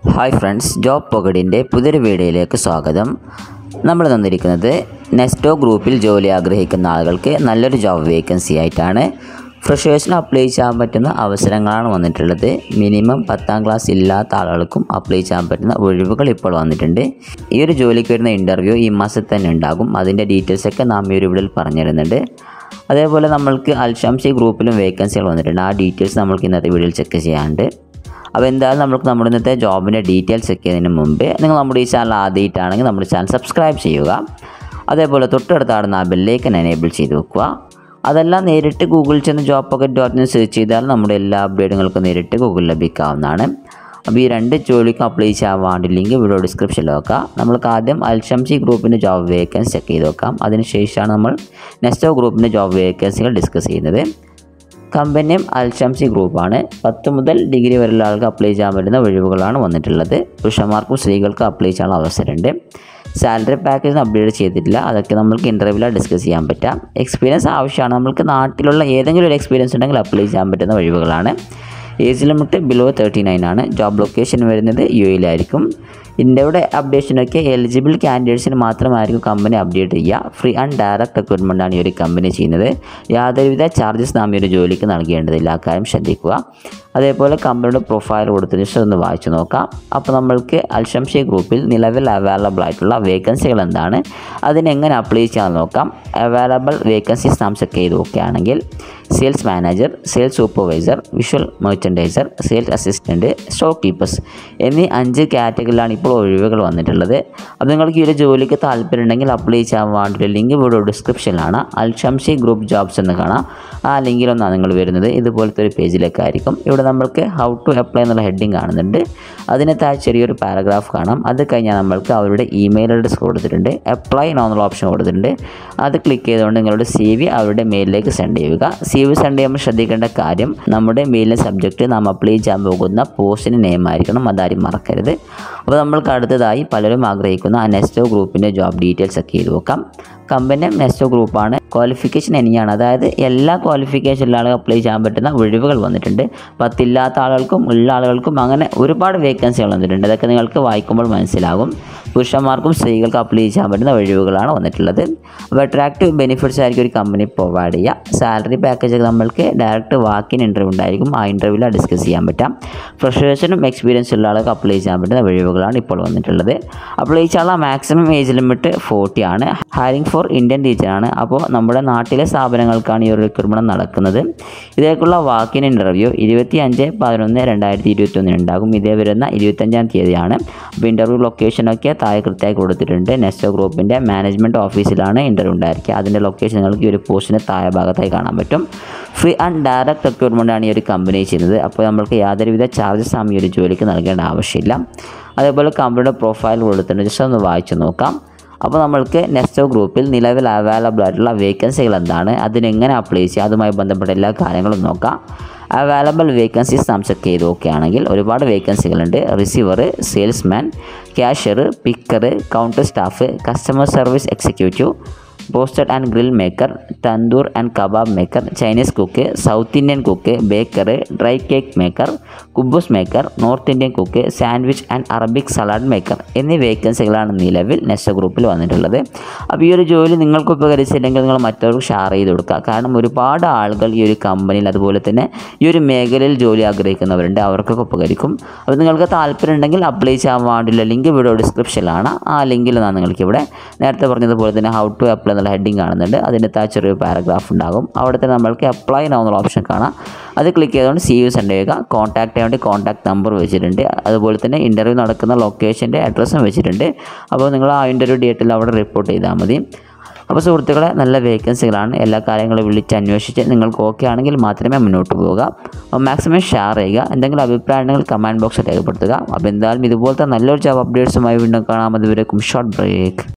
hi friends job പോക്കറ്റിൻ്റെ പുതിയൊരു വീഡിയോയിലേക്ക് സ്വാഗതം നമ്മൾ തന്നിരിക്കുന്നത് നെസ്റ്റോ ഗ്രൂപ്പിൽ ജോലി ആഗ്രഹിക്കുന്ന ആളുകൾക്ക് നല്ലൊരു ജോബ് വേക്കൻസി ആയിട്ടാണ് ഫ്രഷേഴ്സിന് അപ്ലൈ ചെയ്യാൻ പറ്റുന്ന അവസരങ്ങളാണ് വന്നിട്ടുള്ളത് മിനിമം പത്താം ക്ലാസ് ഇല്ലാത്ത ആളുകൾക്കും അപ്ലൈ ചെയ്യാൻ പറ്റുന്ന ഒഴിവുകൾ ഇപ്പോൾ വന്നിട്ടുണ്ട് ഈ ഒരു ജോലിക്ക് വരുന്ന ഇൻ്റർവ്യൂ ഈ മാസത്തിൽ തന്നെ ഉണ്ടാകും അതിൻ്റെ ഡീറ്റെയിൽസൊക്കെ നാം ഈ ഒരു വീഡിയോയിൽ പറഞ്ഞു തരുന്നുണ്ട് അതേപോലെ നമ്മൾക്ക് അൽഷംസി ഗ്രൂപ്പിലും വേക്കൻസികൾ വന്നിട്ടുണ്ട് ആ ഡീറ്റെയിൽസ് നമ്മൾക്ക് ഇന്നത്തെ വീഡിയോയിൽ ചെക്ക് ചെയ്യാനുണ്ട് അപ്പോൾ എന്തായാലും നമുക്ക് നമ്മുടെ ഇന്നത്തെ ജോബിൻ്റെ ഡീറ്റെയിൽസ് ചെക്ക് ചെയ്യുന്നതിന് മുമ്പ് നിങ്ങൾ നമ്മുടെ ഈ ചാനൽ ആദ്യമായിട്ടാണെങ്കിൽ നമ്മുടെ ചാനൽ സബ്സ്ക്രൈബ് ചെയ്യുക അതേപോലെ തൊട്ടടുത്താടുന്ന ആ ബെല്ലേക്കൻ എനേബിൾ ചെയ്ത് വെക്കുക അതെല്ലാം നേരിട്ട് ഗൂഗിളിൽ ചെന്ന് job pocket dot in search ചെയ്താൽ നമ്മുടെ എല്ലാ അപ്ഡേറ്റുകൾക്കും നേരിട്ട് ഗൂഗിളിൽ ലഭിക്കാവുന്നതാണ് അപ്പോൾ ഈ രണ്ട് ജോലിക്കും അപ്ലൈ ചെയ്യാൻ വേണ്ടി ലിങ്ക് വീഡിയോ ഡിസ്ക്രിപ്ഷനിൽ വെക്കാം നമ്മൾക്ക് ആദ്യം അൽഷംസി ഗ്രൂപ്പിൻ്റെ ജോബ് വേക്കൻസി ചെക്ക് ചെയ്ത് വെക്കാം അതിനുശേഷമാണ് നമ്മൾ നെസ്റ്റോ ഗ്രൂപ്പിൻ്റെ ജോബ് വേക്കൻസികൾ ഡിസ്കസ് ചെയ്യുന്നത് കമ്പനിയും അൽഷംസി ഗ്രൂപ്പാണ് പത്ത് മുതൽ ഡിഗ്രി വരെയുള്ള ആൾക്ക് അപ്ലൈ ചെയ്യാൻ പറ്റുന്ന ഒഴിവുകളാണ് വന്നിട്ടുള്ളത് പുരുഷന്മാർക്കും സ്ത്രീകൾക്കും അപ്ലൈ ചെയ്യാനുള്ള അവസരമുണ്ട് സാലറി പാക്കേജ് അപ്ഡേറ്റ് ചെയ്തിട്ടില്ല അതൊക്കെ നമുക്ക് ഇൻ്റർവ്യൂവിലാണ് ഡിസ്കസ് ചെയ്യാൻ പറ്റാം എക്സ്പീരിയൻസ് ആവശ്യമാണ് നമുക്ക് നാട്ടിലുള്ള ഏതെങ്കിലും ഒരു എക്സ്പീരിയൻസ് ഉണ്ടെങ്കിൽ അപ്ലൈ ചെയ്യാൻ പറ്റുന്ന ഒഴിവുകളാണ് age limit below thirty nine ആണ് ജോബ് ലൊക്കേഷൻ വരുന്നത് യു എയിലായിരിക്കും ഇന്ത്യയുടെ അപ്ഡേഷനൊക്കെ എലിജിബിൾ കാൻഡിഡേറ്റ്സിന് മാത്രമായിരിക്കും കമ്പനി അപ്ഡേറ്റ് ചെയ്യുക ഫ്രീ ആൻഡ് ഡയറക്റ്റ് റിക്രൂട്ട്മെൻ്റ് ആണ് ഈ ഒരു കമ്പനി ചെയ്യുന്നത് യാതൊരുവിധ ചാർജസ് നാം ഈ ഒരു ജോലിക്ക് നൽകേണ്ടതില്ല ആ കാര്യം ശ്രദ്ധിക്കുക അതേപോലെ കമ്പനിയുടെ പ്രൊഫൈൽ കൊടുത്തതിന് ശേഷം ഒന്ന് വായിച്ചു നോക്കാം അപ്പോൾ നമ്മൾക്ക് അൽഷംഷി ഗ്രൂപ്പിൽ നിലവിൽ അവൈലബിൾ ആയിട്ടുള്ള വേക്കൻസികൾ എന്താണ് അതിനെങ്ങനെ അപ്ലൈ ചെയ്യാൻ നോക്കാം അവൈലബിൾ വേക്കൻസീസ് നാം ചെക്ക് ചെയ്ത് നോക്കുകയാണെങ്കിൽ sales manager sales supervisor visual merchandiser sales assistant stock keepers എന്നീ അഞ്ച് കാറ്റഗറിയിലാണ് ഇപ്പോൾ ഒഴിവുകൾ വന്നിട്ടുള്ളത് അപ്പോൾ നിങ്ങൾക്ക് ഈ ഒരു ജോലിക്ക് താല്പര്യമുണ്ടെങ്കിൽ അപ്ലൈ ചെയ്യാൻ വേണ്ടിയിട്ട് ലിങ്ക് വീഡിയോ ഡിസ്ക്രിപ്ഷനിലാണ് അൽഷംഷി ഗ്രൂപ്പ് ജോബ്സ് എന്ന് കാണാം ആ ലിങ്കിലൊന്നാണ് നിങ്ങൾ വരുന്നത് ഇതുപോലത്തെ ഒരു പേജിലേക്കായിരിക്കും ഇവിടെ നമ്മൾക്ക് ഹൗ ടു അപ്ലൈ എന്നുള്ള ഹെഡിങ് കാണുന്നുണ്ട് അതിന് താഴെ ചെറിയൊരു പാരഗ്രാഫ് കാണാം അത് കഴിഞ്ഞാൽ നമ്മൾക്ക് അവരുടെ ഇമെയിൽ അഡ്രസ് കൊടുത്തിട്ടുണ്ട് അപ്ലൈ എന്നുള്ള ഓപ്ഷൻ കൊടുത്തിട്ടുണ്ട് അത് ക്ലിക്ക് ചെയ്തുകൊണ്ട് നിങ്ങളുടെ സി വി അവരുടെ മെയിലിലേക്ക് സെൻഡ് ചെയ്യുക സി വി സെൻഡ് ചെയ്യുമ്പോൾ ശ്രദ്ധിക്കേണ്ട കാര്യം നമ്മുടെ മെയിലിലെ സബ്ജക്റ്റ് നാം അപ്ലൈ ചെയ്യാൻ പോകുന്ന പോസ്റ്റിന് നെയിം ആയിരിക്കണം അതാരും മറക്കരുത് അപ്പോൾ നമ്മൾക്ക് അടുത്തതായി പലരും ആഗ്രഹിക്കുന്ന ആ നെസ്റ്റോ ഗ്രൂപ്പിൻ്റെ ജോബ് ഡീറ്റെയിൽസ് ഒക്കെ ചെയ്ത് നോക്കാം കമ്പനി നെസ്റ്റോ ഗ്രൂപ്പാണ് ക്വാളിഫിക്കേഷൻ എനിയാണ് അതായത് എല്ലാ ക്വാളിഫിക്കേഷനിലുള്ള ആളുകൾ അപ്ലൈ ചെയ്യാൻ പറ്റുന്ന ഒഴിവുകൾ വന്നിട്ടുണ്ട് പത്തില്ലാത്ത ആളുകൾക്കും ഉള്ള ആളുകൾക്കും അങ്ങനെ ഒരുപാട് വേക്കൻസികൾ വന്നിട്ടുണ്ട് അതൊക്കെ നിങ്ങൾക്ക് വായിക്കുമ്പോൾ മനസ്സിലാകും പുരുഷന്മാർക്കും സ്ത്രീകൾക്കും അപ്ലൈ ചെയ്യാൻ പറ്റുന്ന ഒഴിവുകളാണ് വന്നിട്ടുള്ളത് അപ്പോൾ അട്രാക്റ്റീവ് ബെനിഫിറ്റ്സ് ആയിരിക്കും ഒരു കമ്പനി പ്രൊവൈഡ് ചെയ്യുക സാലറി പാക്കേജ് ഒക്കെ നമ്മൾക്ക് ഡയറക്റ്റ് വാക്കിൻ ഇൻ്റർവ്യൂ ഉണ്ടായിരിക്കും ആ ഇൻ്റർവ്യൂവിൽ ഡിസ്കസ് ചെയ്യാൻ പറ്റാം ഫ്രഷേഴ്സിനും എക്സ്പീരിയൻസ് ഉള്ള ആൾക്ക് അപ്ലൈ ചെയ്യാൻ പറ്റുന്ന ഒഴിവുകളാണ് ഇപ്പോൾ വന്നിട്ടുള്ളത് അപ്ലൈ ചെയ്യാനുള്ള മാക്സിമം ഏജ് ലിമിറ്റ് ഫോർട്ടി ആണ് ഹയറിംഗ് ഫോർ ഇന്ത്യൻ ടീച്ചറാണ് അപ്പോൾ നമ്മുടെ നാട്ടിലെ സ്ഥാപനങ്ങൾക്കാണ് ഈ ഒരു റിക്രൂട്ട്മെൻറ്റ് നടക്കുന്നത് ഇതേക്കുള്ള വാക്കിൻ ഇൻ്റർവ്യൂ ഇരുപത്തി അഞ്ച് പതിനൊന്ന് രണ്ടായിരത്തി ഇരുപത്തി ഒന്നിന് ഉണ്ടാകും ഇതേ വരുന്ന ഇരുപത്തഞ്ചാം തീയതിയാണ് അപ്പോൾ ഇൻ്റർവ്യൂ ലൊക്കേഷനൊക്കെ താഴെ കൃത്യമായി കൊടുത്തിട്ടുണ്ട് നെസ്റ്റോ ഗ്രൂപ്പിൻ്റെ മാനേജ്മെൻറ്റ് ഓഫീസിലാണ് ഇൻ്റർവ്യൂ ഉണ്ടായിരിക്കുക അതിൻ്റെ ലൊക്കേഷൻ നിങ്ങൾക്ക് ഈ ഒരു പോസ്റ്റിന് താഴെ ഭാഗത്തായി കാണാൻ പറ്റും ഫ്രീ ആൻഡ് ഡയറക്റ്റ് റിക്രൂട്ട്മെൻ്റ് ആണ് ഈ ഒരു കമ്പനി ചെയ്യുന്നത് അപ്പോൾ നമ്മൾക്ക് യാതൊരുവിധ ചാർജസ് ആം ഈ ഒരു ജോലിക്ക് നൽകേണ്ട ആവശ്യമില്ല അതേപോലെ കമ്പനിയുടെ പ്രൊഫൈൽ കൊടുത്തിട്ടുണ്ട് ജസ്റ്റ് ഒന്ന് വായിച്ചു നോക്കാം അപ്പോൾ നമ്മൾക്ക് നെസ്റ്റോ ഗ്രൂപ്പിൽ നിലവിൽ അവൈലബിൾ ആയിട്ടുള്ള വേക്കൻസികൾ എന്താണ് അതിനെങ്ങനെ അപ്ലൈ ചെയ്യുക അതുമായി ബന്ധപ്പെട്ട എല്ലാ കാര്യങ്ങളും നോക്കാം അവൈലബിൾ വേക്കൻസീസ് നാം ചെക്ക് ചെയ്ത് നോക്കുകയാണെങ്കിൽ ഒരുപാട് വേക്കൻസികളുണ്ട് receiver salesman cashier picker counter staff customer service executive posted and grill maker tandoor and kabab maker Chinese cook south Indian cook baker dry cake maker കുബൂസ് maker north Indian cook sandwich and Arabic salad maker എന്നീ വേക്കൻസികളാണ് നിലവിൽ Nesta ഗ്രൂപ്പിൽ വന്നിട്ടുള്ളത് അപ്പോൾ ഈ ഒരു ജോലി നിങ്ങൾക്ക് ഉപകരിച്ചില്ലെങ്കിൽ നിങ്ങൾ മറ്റവർക്ക് ഷെയർ ചെയ്ത് കൊടുക്കുക കാരണം ഒരുപാട് ആളുകൾ ഈ ഒരു കമ്പനിയിൽ അതുപോലെ തന്നെ ഈ ഒരു മേഖലയിൽ ജോലി ആഗ്രഹിക്കുന്നവരുണ്ട് അവർക്കൊക്കെ ഉപകരിക്കും അപ്പോൾ നിങ്ങൾക്ക് താല്പര്യം ഉണ്ടെങ്കിൽ അപ്ലൈ ചെയ്യാൻ വേണ്ടിയുള്ള ലിങ്ക് വീഡിയോ ഡിസ്ക്രിപ്ഷനിലാണ് ആ ലിങ്കിൽ നിന്നാണ് നിങ്ങൾക്ക് ഇവിടെ നേരത്തെ പറഞ്ഞതുപോലെ തന്നെ ഹൗ ടു അപ്ലൈ എന്നുള്ള ഹെഡിങ് കാണുന്നുണ്ട് അതിൻ്റെ താഴെ ചെറിയൊരു പാരഗ്രാഫ് ഉണ്ടാകും അവിടെ തന്നെ നമ്മൾക്ക് അപ്ലൈ എന്നുള്ള ഓപ്ഷൻ കാണാം അത് ക്ലിക്ക് ചെയ്തുകൊണ്ട് സി യു സെൻഡ് ചെയ്യുക കോൺടാക്ട് ചെയ്യാൻ വേണ്ടി കോൺടാക്ട് നമ്പർ വെച്ചിട്ടുണ്ട് അതുപോലെ തന്നെ ഇൻ്റർവ്യൂ നടക്കുന്ന ലൊക്കേഷൻ്റെ അഡ്രസ്സും വെച്ചിട്ടുണ്ട് അപ്പോൾ നിങ്ങൾ ആ ഇൻ്റർവ്യൂ ഡേറ്റിൽ അവിടെ റിപ്പോർട്ട് ചെയ്താൽ മതി അപ്പോൾ സുഹൃത്തുക്കളെ നല്ല വേക്കൻസികളാണ് എല്ലാ കാര്യങ്ങളും വിളിച്ച് അന്വേഷിച്ച് നിങ്ങൾക്ക് ഓക്കെ ആണെങ്കിൽ മാത്രമേ മുന്നോട്ട് പോവുക അപ്പോൾ മാക്സിമം ഷെയർ ചെയ്യുക എന്തെങ്കിലും അഭിപ്രായം ഉണ്ടെങ്കിൽ കമൻറ്റ് ബോക്സിൽ രേഖപ്പെടുത്തുക അപ്പോൾ എന്തായാലും ഇതുപോലത്തെ നല്ലൊരു ജോബ് അപ്ഡേറ്റ്സുമായി വീണ്ടും കാണാം അതുവരേക്കും ഷോർട്ട് ബ്രേക്ക്